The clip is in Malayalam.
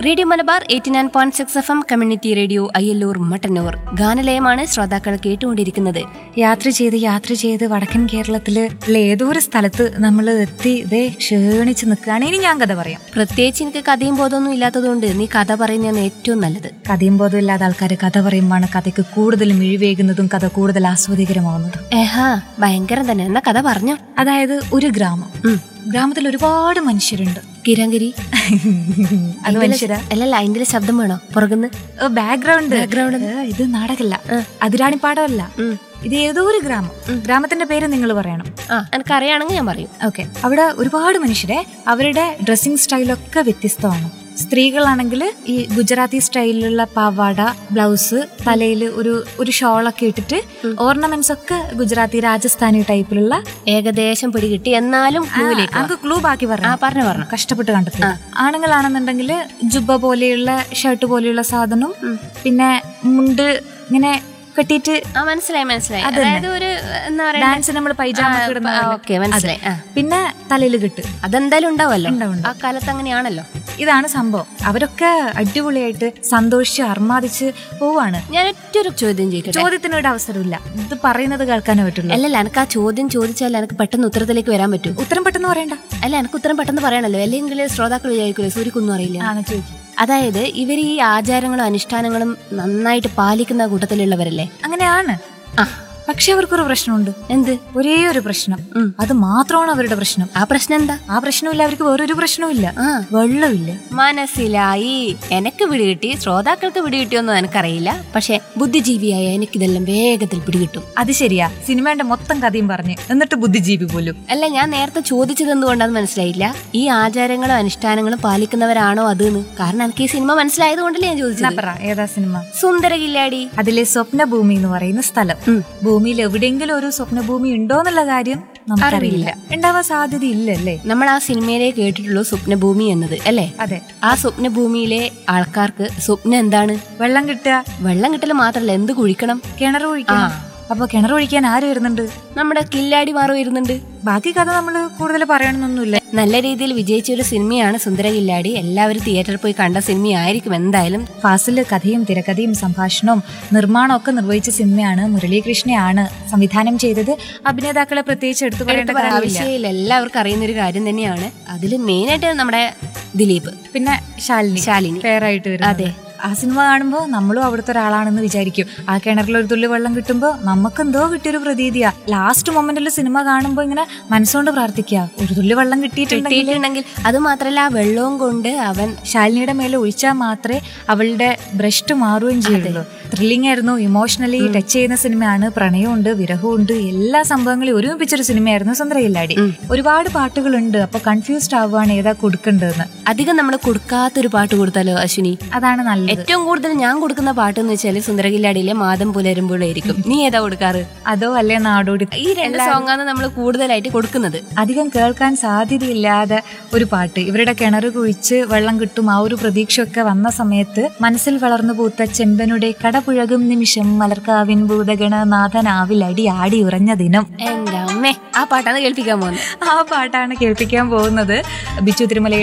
Radio Malabar eighty nine point six F M community radio Ayyallur Mattannur ഗാനലയമാണ് ശ്രോതാക്കൾ കേട്ടുകൊണ്ടിരിക്കുന്നത് യാത്ര ചെയ്ത് യാത്ര ചെയ്ത് വടക്കൻ കേരളത്തില് ഉള്ള ഏതോ ഒരു സ്ഥലത്ത് നമ്മൾ എത്തി ഇതേ ക്ഷീണിച്ച് നിൽക്കുകയാണ് ഇനി ഞാൻ കഥ പറയാം പ്രത്യേകിച്ച് എനിക്ക് കഥയും ബോധമൊന്നും ഇല്ലാത്തതുകൊണ്ട് നീ കഥ പറയുന്നതാണ് ഏറ്റവും നല്ലത് കഥയും ബോധം ഇല്ലാത്ത ആൾക്കാർ കഥ പറയുമ്പോഴാണ് കഥയ്ക്ക് കൂടുതൽ മിഴിവേകുന്നതും കഥ കൂടുതൽ ആസ്വാദികരമാവുന്നതും ഏഹാ ഭയങ്കരം തന്നെ എന്നാ കഥ പറഞ്ഞോ അതായത് ഒരു ഗ്രാമം ഉം. ഗ്രാമത്തിൽ ഒരുപാട് മനുഷ്യരുണ്ട് കിരങ്കിരി അത് മനുഷ്യരാ അല്ലല്ല അതിന്റെ ശബ്ദം വേണോ പുറകുന്ന് ബാക്ക്ഗ്രൗണ്ട് Background. ഇത് നാടകല്ല അതിരാണിപ്പാടമല്ല ഉം. ഇത് ഏതോ ഒരു ഗ്രാമം ഗ്രാമത്തിന്റെ പേര് നിങ്ങൾ പറയണം ആ എനിക്കറിയാണെങ്കിൽ ഞാൻ പറയും ഓക്കെ അവിടെ ഒരുപാട് മനുഷ്യരെ അവരുടെ ഡ്രസ്സിംഗ് സ്റ്റൈലൊക്കെ വ്യത്യസ്തമാണ് സ്ത്രീകളാണെങ്കിൽ ഈ ഗുജറാത്തി സ്റ്റൈലിലുള്ള പാവാട ബ്ലൗസ് തലയിൽ ഒരു ഒരു ഷോളൊക്കെ ഇട്ടിട്ട് ഓർണമെന്റ്സ് ഒക്കെ ഗുജറാത്തി രാജസ്ഥാനി ടൈപ്പിലുള്ള ഏകദേശം പിടികിട്ടി എന്നാലും ക്ലൂവിലേക്ക് വാ. അത് ക്ലൂ ബാക്കി ആ പറഞ്ഞു പറഞ്ഞു പറഞ്ഞു കഷ്ടപ്പെട്ട് കണ്ടെത്തി ആണുങ്ങളാണെന്നുണ്ടെങ്കിൽ ജുബ പോലെയുള്ള ഷർട്ട് പോലെയുള്ള സാധനം പിന്നെ മുണ്ട് ഇങ്ങനെ കെട്ടിയിട്ട് ആ മനസ്സിലായി മനസ്സിലായി അതായത് ഒരു എന്താ പറയാ ഡാൻസ് നമ്മൾ പൈജാമ ഇടുന്ന പോലെ. ഓക്കെ മനസ്സിലായി ആ പിന്നെ തലയിൽ കെട്ട് അതെന്തായാലും ഉണ്ടാവല്ലോ ഉണ്ടാവും, ആ കാലത്ത് അങ്ങനെയാണല്ലോ ഇതാണ് സംഭവം അവരൊക്കെ അടിപൊളിയായിട്ട് സന്തോഷിച്ച് അർമാദിച്ച് പോവാണ് ഞാൻ ഒറ്റൊരു ചോദ്യം ചോദിക്കട്ടെ ചോദ്യത്തിന് ഒരു അവസരമില്ല ഇത് പറയുന്നത് കേൾക്കാനേ പറ്റുള്ളൂ അല്ലല്ല എനിക്ക് ആ ചോദ്യം ചോദിച്ചാൽ എനിക്ക് പെട്ടെന്ന് ഉത്തരത്തിലേക്ക് വരാൻ പറ്റൂ ഉത്തരം പെട്ടെന്ന് പറയണ്ട അല്ല എനിക്ക് ഉത്തരം പെട്ടെന്ന് പറയണല്ലോ അല്ലെങ്കിൽ ശ്രോതാക്കൾ വിചാരിക്കില്ലേ സൂര്യക്കൊന്നും അറിയില്ല ആണ് ചോദിക്കും അതായത് ഇവർ ഈ ആചാരങ്ങളും അനുഷ്ഠാനങ്ങളും നന്നായിട്ട് പാലിക്കുന്ന കൂട്ടത്തിലുള്ളവരല്ലേ അങ്ങനെയാണ് ആ പക്ഷെ അവർക്കൊരു പ്രശ്നമുണ്ട് എന്ത് ഒരേ ഒരു പ്രശ്നം ഉം. അത് മാത്രമാണ് അവരുടെ പ്രശ്നം ആ പ്രശ്നം എന്താ ആ പ്രശ്നമില്ല അവർക്ക് വേറൊരു പ്രശ്നവുമില്ല ആ വെള്ളമില്ല മനസ്സിലായി എനക്ക് പിടികിട്ടി ശ്രോതാക്കൾക്ക് പിടികിട്ടിയൊന്നും എനിക്കറിയില്ല പക്ഷെ ബുദ്ധിജീവിയായ എനിക്കിതെല്ലാം വേഗത്തിൽ പിടികിട്ടും അത് ശരിയാ സിനിമയുടെ മൊത്തം കഥയും പറഞ്ഞ് എന്നിട്ട് ബുദ്ധിജീവി പോലും അല്ല ഞാൻ നേരത്തെ ചോദിച്ചത് എന്തുകൊണ്ടാന്ന് മനസ്സിലായില്ല ഈ ആചാരങ്ങളും അനുഷ്ഠാനങ്ങളും പാലിക്കുന്നവരാണോ അത് എന്ന് കാരണം എനിക്ക് ഈ സിനിമ മനസ്സിലായത് കൊണ്ടല്ലേ ഞാൻ എന്നാ ചോദിച്ചത് പറ ഏതാ സിനിമ സുന്ദര കില്ലാടി അതിലെ സ്വപ്നഭൂമി എന്ന് പറയുന്ന സ്ഥലം ഉം. ഭൂമിയിൽ എവിടെയെങ്കിലും ഒരു സ്വപ്നഭൂമി ഉണ്ടോ എന്നുള്ള കാര്യം നമുക്കറിയില്ല ഉണ്ടാവാൻ സാധ്യതയില്ലല്ലേ നമ്മൾ ആ സിനിമയിലെ കേട്ടിട്ടുള്ളൂ സ്വപ്നഭൂമി എന്നത് അല്ലേ അതെ ആ സ്വപ്നഭൂമിയിലെ ആൾക്കാർക്ക് സ്വപ്നം എന്താണ് വെള്ളം കിട്ടുക വെള്ളം കിട്ടൽ മാത്രല്ല എന്ത് കുഴിക്കണം കിണർ ഒഴിക്കണം അപ്പൊ കിണർ ഒഴിക്കാൻ ആര് വരുന്നുണ്ട് നമ്മുടെ കില്ലാടി മാറും ഇരുന്നുണ്ട് ബാക്കി കഥ നമ്മൾ കൂടുതൽ പറയണമെന്നൊന്നുമില്ല നല്ല രീതിയിൽ വിജയിച്ച ഒരു സിനിമയാണ് സുന്ദര കില്ലാടി എല്ലാവരും തിയേറ്ററിൽ പോയി കണ്ട സിനിമയായിരിക്കും എന്തായാലും ഫാസില് കഥയും തിരക്കഥയും സംഭാഷണവും നിർമ്മാണവും ഒക്കെ നിർവഹിച്ച സിനിമയാണ് മുരളീകൃഷ്ണയാണ് സംവിധാനം ചെയ്തത് അഭിനേതാക്കളെ പ്രത്യേകിച്ച് എടുത്തു പറയേണ്ട എടുത്ത് പറയേണ്ട കാര്യമില്ല ആവശ്യമില്ല എല്ലാവർക്കും അറിയുന്ന ഒരു കാര്യം തന്നെയാണ് അതിൽ മെയിനായിട്ട് നമ്മുടെ ദിലീപ് പിന്നെ ശാലിനി ശാലിനി പേരായിട്ട് വരുന്നത് അതെ. ആ സിനിമ കാണുമ്പോൾ നമ്മളും അവിടുത്തെ ഒരാളാണെന്ന് വിചാരിക്കും ആ കിണറിൽ ഒരു തുള്ളി വെള്ളം കിട്ടുമ്പോൾ നമുക്ക് എന്തോ കിട്ടിയൊരു പ്രതീതിയാ ലാസ്റ്റ് മൊമെന്റിൽ സിനിമ കാണുമ്പോൾ ഇങ്ങനെ മനസ്സുകൊണ്ട് പ്രാർത്ഥിക്കുക ഒരു തുള്ളി വെള്ളം കിട്ടിയിട്ടുണ്ടെങ്കിൽ കിട്ടിയിട്ടുണ്ടെങ്കിൽ അത് മാത്രല്ല ആ വെള്ളവും കൊണ്ട് അവൻ ശാലിനിയുടെ മേലെ ഒഴിച്ചാൽ മാത്രമേ അവളുടെ ബ്രഷ്ട് മാറുകയും ചെയ്യുള്ളൂ ത്രില്ലിംഗ് ആയിരുന്നു ഇമോഷണലി ടച്ച് ചെയ്യുന്ന സിനിമയാണ് പ്രണയമുണ്ട് വിരഹമുണ്ട് എല്ലാ സംഭവങ്ങളും ഒരുമിപ്പിച്ചൊരു സിനിമയായിരുന്നു സുന്ദരയില്ലാടി ഒരുപാട് പാട്ടുകളുണ്ട് അപ്പൊ കൺഫ്യൂസ്ഡ് ആവുകയാണ് ഏതാ കൊടുക്കേണ്ടതെന്ന് അധികം നമ്മൾ കൊടുക്കാത്തൊരു പാട്ട് കൊടുത്താലോ അശ്വിനി അതാണ് നല്ലത് ഏറ്റവും കൂടുതൽ ഞാൻ കൊടുക്കുന്ന പാട്ട് എന്ന് വെച്ചാൽ സുന്ദരകില്ലാടിയിലെ മാതം പുലരുമ്പോഴായിരിക്കും നീ ഏതാ കൊടുക്കാറ് അതോ അല്ലേ നാടോടി ഈ രണ്ട് സോങ്ങാണ് നമ്മൾ കൂടുതലായിട്ട് കൊടുക്കുന്നത് അധികം കേൾക്കാൻ സാധ്യതയില്ലാതെ ഒരു പാട്ട് ഇവരുടെ കിണർ കുഴിച്ച് വെള്ളം കിട്ടും ആ ഒരു പ്രതീക്ഷയൊക്കെ വന്ന സമയത്ത് മനസ്സിൽ വളർന്നു പൂത്ത ചെമ്പനുടെ കടപുഴകും നിമിഷം മലർക്കാവിൻ ഭൂതഗണനാഥനാവിൽ അടി ആടി ഉറഞ്ഞ ദിനം എന്റെ അമ്മേ ആ പാട്ടാണ് കേൾപ്പിക്കാൻ പോകുന്നത് ആ പാട്ടാണ് കേൾപ്പിക്കാൻ പോകുന്നത് ബിച്ചു തിരുമലയുടെ